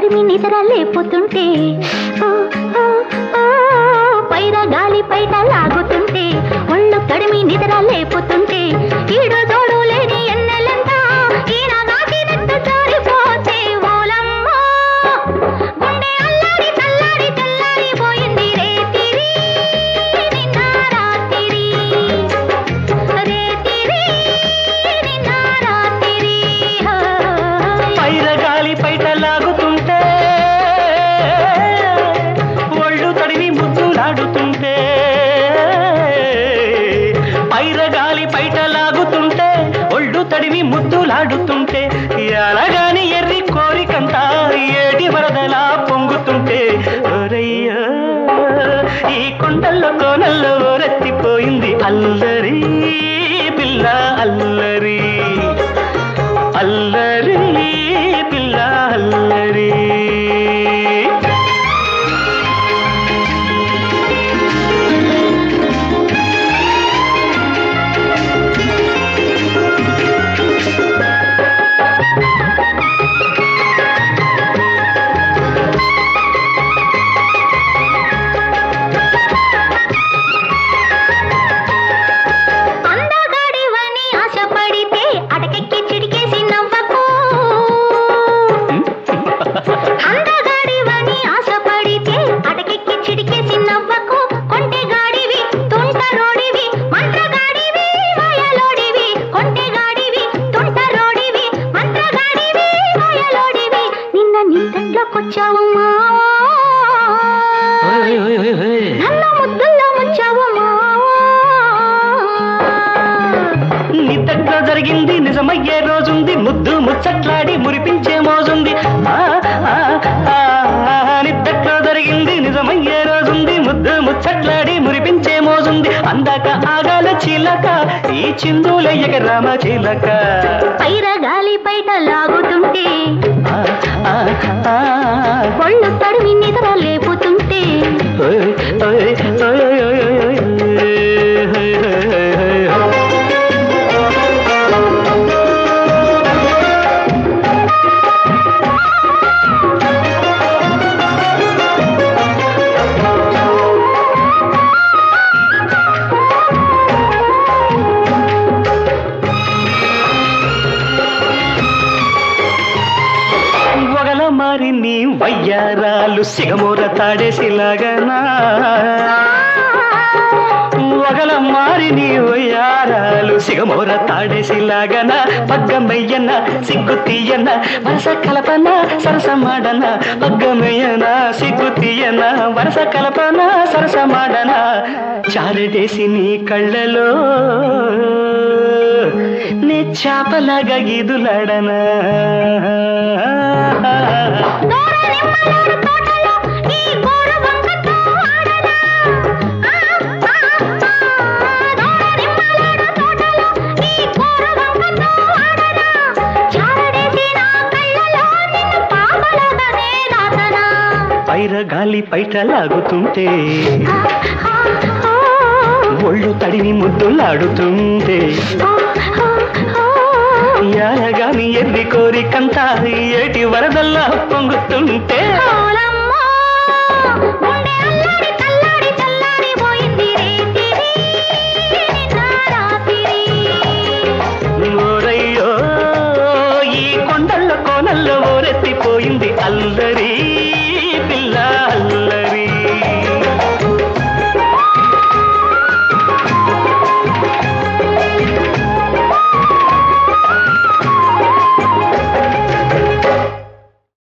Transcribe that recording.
తడిమి నిద్ర లేపుతుంటే ఓ, ఓ, ఓ, పైర గాలి పైట లాగుతుంటే ఒళ్ళు తడిమి నిద్ర లేపుతుంటే ఈడు తోడు లేని ఎన్నెలంట ఈయన నాటినట్టు జారిపోతే ఓలమ్మ గుండె అల్లాడి చల్లాడి తెల్లారిపోయింది రేతిరి నిన్న రాత్రి రేతిరి నిన్న రాత్రి పైర గాలి పైట లాగుతుంటే ఒళ్ళు తడివి ముద్దులాడుతుంటే పైర గాలి పైట లాగుతుంటే ఒళ్ళు తడివి ముద్దులాడుతుంటే ఎలాగాని ఎర్రి కోరికంతా ఏటి వరదలా పొంగుతుంటే ఒరయ్యా ఈ కొండల్లో కోనల్లో రెత్తిపోయింది అల్లరి పిల్ల అల్లరి అల్లరి పిల్ల అల్లరి అందగాడివని ఆశపడితే అటకెక్కి చిడికేసి నవ్వకు అందగాడివని ఆశపడితే అటకెక్కి చిడికేసి నవ్వకు కొంటెగాడివి తుంటరోడివి మంత్రగాడివి వయలోడివి కొంటెగాడివి తుంటరోడివి మంత్రగాడివి వయలోడివి నిన్న నిద్దట్లోకొచ్చావు మావా నన్ను ముద్దుల్లో ముంచావు మావా నిద్దట్లో జరిగింది నిజమయ్యే రోజుంది ముద్దు ముచ్చట్లాడి మురిపించే మోజుంది ఆ, ఆ, ఆ, ఆ, నిద్దట్లో జరిగింది నిజమయ్యే రోజుంది ముద్దు ముచ్చట్లాడి మురిపించే మోజుంది అందాక ఆగాల చిలక ఈ చిందులయ్యక రామ చిలక పైర గాలి బయట లాగుతుంటే ఆ, ఆ, ఆ, ఒళ్ళు తడిమి నిద్ర లేపుతుంటే ఓయ్, ఓయ్, ఓయ్, ఓయ్, ఓయ్, ఓయ్, ఓయ్, ఓయ్, ఓయ్, ఓయ్. ఒగల మారి నీ వయ్యారాలు సిగమూర తాడేసిలాగనా ఒగల మారి నీ వయ్యారాలు సిగమూర తాడేసిలాగన పగ్గమయ్యన సిగ్గు తీయన వరస కలపన సరస మాడన పగ్గమయ్యన సిగ్గు తీయన వరస కలపన సరస మాడన చారడేసి నీ కళ్ళలో నే చాపలాగా గీదులాడనా దూర నిమ్మలోడు తోటలో ఈ గోరు వంకతో ఆడనా? ఆ, ఆ, ఆ, దూర నిమ్మలోడు తోటలో ఈ గోరు వంకతో ఆడనా? చారడేసి నా కళ్ళలో నిన్ను పాపలాగానే దాచనా? పైర గాలి పైట లాగుతుంటే ఆ, ఆ, ఆ, ఒళ్ళు తడిని ముద్దులాడుతుంటే ఆ, ఆ, ఆ. యాలగాని ఎర్రి కోరికంతా ఏటి వరదల్లా పొంగుతుంటే ఓలమ్మ